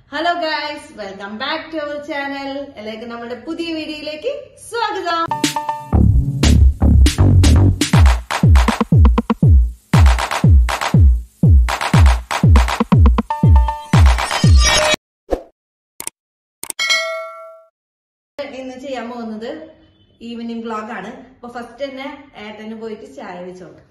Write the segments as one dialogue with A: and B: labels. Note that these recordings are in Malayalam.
A: Hello guys welcome back to our channel എല്ലാവർക്കും നമ്മുടെ പുതിയ വീഡിയോയിലേക്ക് സ്വാഗതം ഇന്ന് ചെയ്യാൻ പോകുന്നത് ഈവനിങ് വ്ളോഗ് ആണ് അപ്പൊ ഫസ്റ്റ് തന്നെ ഏട്ടന് പോയിട്ട് ചായ വെച്ചോണ്ട്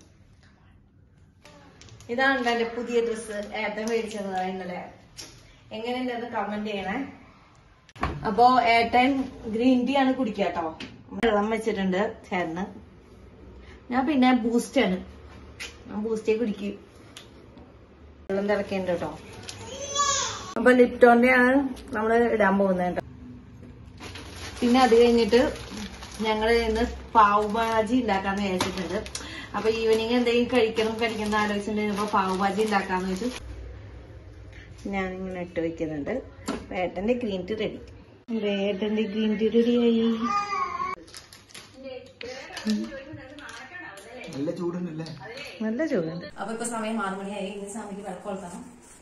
A: ഇതാണ് എന്റെ പുതിയ ഡ്രസ്സ് ഏട്ടൻ മേടിച്ചത് ഇന്നലെ എങ്ങനെയുണ്ട് അത് കമന്റ് ചെയ്യണേ അപ്പോ ഏട്ടൻ ഗ്രീൻ ടീ ആണ് കുടിക്കുക കേട്ടോ വെള്ളം വെച്ചിട്ടുണ്ട് ചേട്ടന് ഞാൻ പിന്നെ ബൂസ്റ്റ് ആണ് ഞാൻ ബൂസ്റ്റേ കുടിക്കും വെള്ളം തിളക്കേണ്ട കേട്ടോ അപ്പൊ ലിപ്റ്റോന്റെ ആണ് നമ്മൾ ഇടാൻ പോകുന്നത് കേട്ടോ പിന്നെ അത് കഴിഞ്ഞിട്ട് ഞങ്ങൾ ഇന്ന് പാവ് ഭാജി ഉണ്ടാക്കാന്ന് വിചാരിച്ചിട്ടുണ്ട് അപ്പൊ ഈവനിങ് എന്തെങ്കിലും കഴിക്കണം കഴിക്കുന്ന ആലോചിച്ചിട്ടുണ്ടെങ്കിൽ പാവ് ഭാജി ഉണ്ടാക്കാന്ന് വെച്ചു ഞാനിങ്ങനെ ഇട്ട് വെക്കുന്നുണ്ട് അപ്പൊ ഏട്ടന്റെ ഗ്രീൻ ടീ റെഡി ഏട്ടന്റെ ഗ്രീൻ ടീ റെഡിയായി
B: നല്ല ചൂടുണ്ടല്ലേ
A: നല്ല ചൂടുണ്ട് അപ്പൊ ഇപ്പൊ സമയം ആറു മണിയായി ഇനി സ്വാമിക്ക് വിളക്കൊളുത്തണം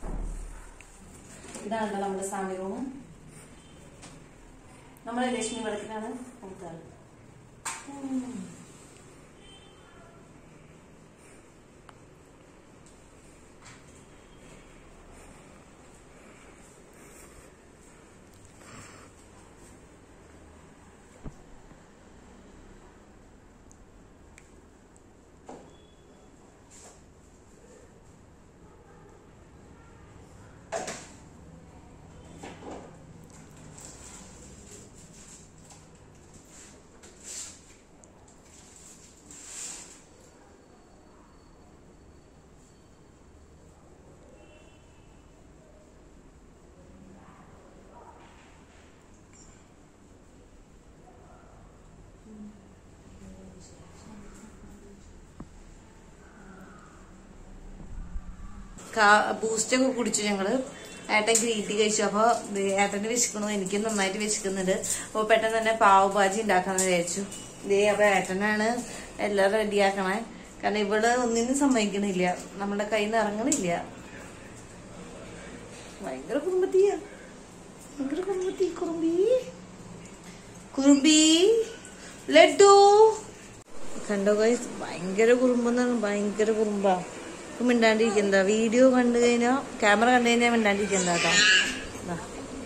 A: ഇതാണ് നമ്മുടെ സ്വാമി റൂം നമ്മളെ ലക്ഷ്മി വിളക്കിനാണ് കൊടുക്കാറ് ബൂസ്റ്റ് ഒക്കെ കുടിച്ചു ഞങ്ങള് ഏട്ടൻ ഗ്രീൻ ടീ കഴിച്ചു അപ്പൊ ദേ ഏട്ടന് വിശക്കണു എനിക്ക് നന്നായിട്ട് വിശക്കുന്നുണ്ട് അപ്പൊ പെട്ടെന്ന് തന്നെ പാവ് ഭാജി ഉണ്ടാക്കാന്ന് വിചാരിച്ചു ദേ അപ്പൊ ഏട്ടനാണ് എല്ലാം റെഡിയാക്കണേ കാരണം ഇവിടെ ഒന്നിനും സമ്മതിക്കണില്ല നമ്മുടെ കയ്യിൽ നിന്ന് ഇറങ്ങണില്ല ഭയങ്കര കുറുമ്പത്തിയ ഭയങ്കര കുറുമ്പത്തി കുറുമ്പി കുറുമ്പി ലഡു കണ്ടോ ഗൈസ് ഭയങ്കര കുറുമ്പെന്നാണ് ഭയങ്കര കുറുമ്പാ ഇപ്പൊ മിണ്ടാണ്ടിരിക്കുന്ന വീഡിയോ കണ്ടു കഴിഞ്ഞാ ക്യാമറ കണ്ടു കഴിഞ്ഞാൽ മിണ്ടാണ്ടിരിക്കുന്ന കേട്ടോ ദാ.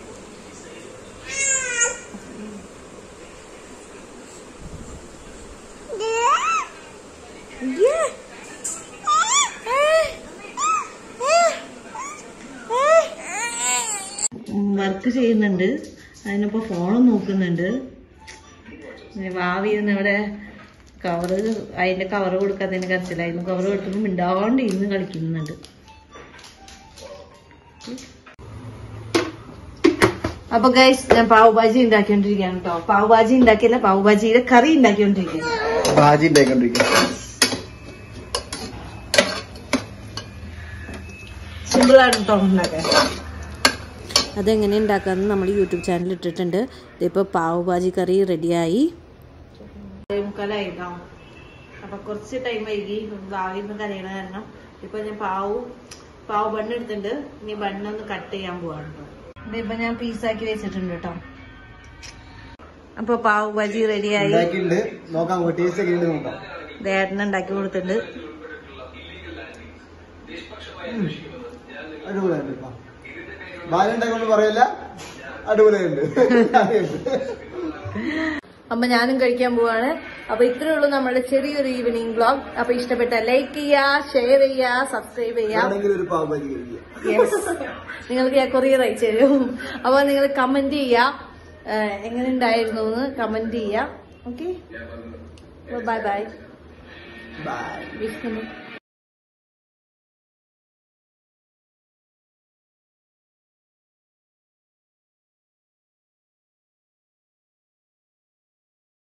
A: ഇയ്യേ. വർക്ക് ചെയ്യുന്നുണ്ട് അതിനിപ്പോ ഫോൺ നോക്കുന്നുണ്ട് പിന്നെ ഭാവി ഇരുന്ന് ഇവിടെ കവറ് അതിന്റെ കവറ് കൊടുക്കാത്തതിന് കരച്ചിലായിരുന്നു കവറ് കൊടുത്തപ്പോ മിണ്ടാണ്ട് ഇരുന്ന് കളിക്കുന്നുണ്ട് അപ്പൊ ഗൈസ് ഞാൻ പാവ് ഭാജി ഉണ്ടാക്കിക്കൊണ്ടിരിക്കുകയാണ് കേട്ടോ പാവ് ഭാജി ഉണ്ടാക്കിയല്ല പാവ് ഭാജിയുടെ കറി ഉണ്ടാക്കിക്കൊണ്ടിരിക്കുകയാണ്
B: ഭാജി ഉണ്ടായിക്കൊണ്ടിരിക്കുക
A: സിമ്പിൾ ആണ് കേട്ടോ ഉണ്ടാക്കാൻ
C: അതെങ്ങനെ ഉണ്ടാക്കാമെന്ന് നമ്മൾ യൂട്യൂബ് ചാനൽ ഇട്ടിട്ടുണ്ട് ഇതിപ്പോൾ പാവ് ഭാജി കറി റെഡിയായി
A: മുക്കാലായിട്ടോ അപ്പൊ കുറച്ച് ടൈം വൈകി ഭാവി കരയണ കാരണം ഇപ്പൊ ഞാൻ പാവ് പാവ് ബണ്ണ് എടുത്തിട്ടുണ്ട് ഇനി ബണ്ണൊന്ന് കട്ട് ചെയ്യാൻ പോവാണ് കേട്ടോ ഇതിപ്പോ ഞാൻ പീസാക്കി വെച്ചിട്ടുണ്ട് കേട്ടോ അപ്പൊ പാവ് ബജി റെഡിയായി
B: ഉണ്ടാക്കിയിട്ടുണ്ട് നോക്കാം ടേസ്റ്റ് ഒക്കെ ഉണ്ട് നോക്കാം
A: ദേട്ടന് ഉണ്ടാക്കി കൊടുത്തിട്ടുണ്ട്
B: അടിപൊളിയുണ്ട് ഇപ്പൊ ഭാജി ഉണ്ടാക്കൊണ്ട് പറയല്ല അടിപൊളിയുണ്ട്
A: അപ്പൊ ഞാനും കഴിക്കാൻ പോവാണ് അപ്പൊ ഇത്രയേ ഉള്ളൂ നമ്മുടെ ചെറിയൊരു ഈവനിങ് വ്ളോഗ് അപ്പൊ ഇഷ്ടപ്പെട്ട ലൈക്ക് ചെയ്യുക ഷെയർ ചെയ്യുക സബ്സ്ക്രൈബ് ചെയ്യുക
B: ആണെങ്കിൽ ഒരു പാവ് ഭാജി കഴിക്കുക
A: യെസ് നിങ്ങൾക്ക് ഞാൻ കൊറിയർ അയച്ചു തരും അപ്പൊ നിങ്ങൾ കമന്റ് ചെയ്യുക ഏഹ് എങ്ങനെ ഉണ്ടായിരുന്നു എന്ന് കമന്റ് ചെയ്യുക okay bye bye
B: bye
A: Vishnu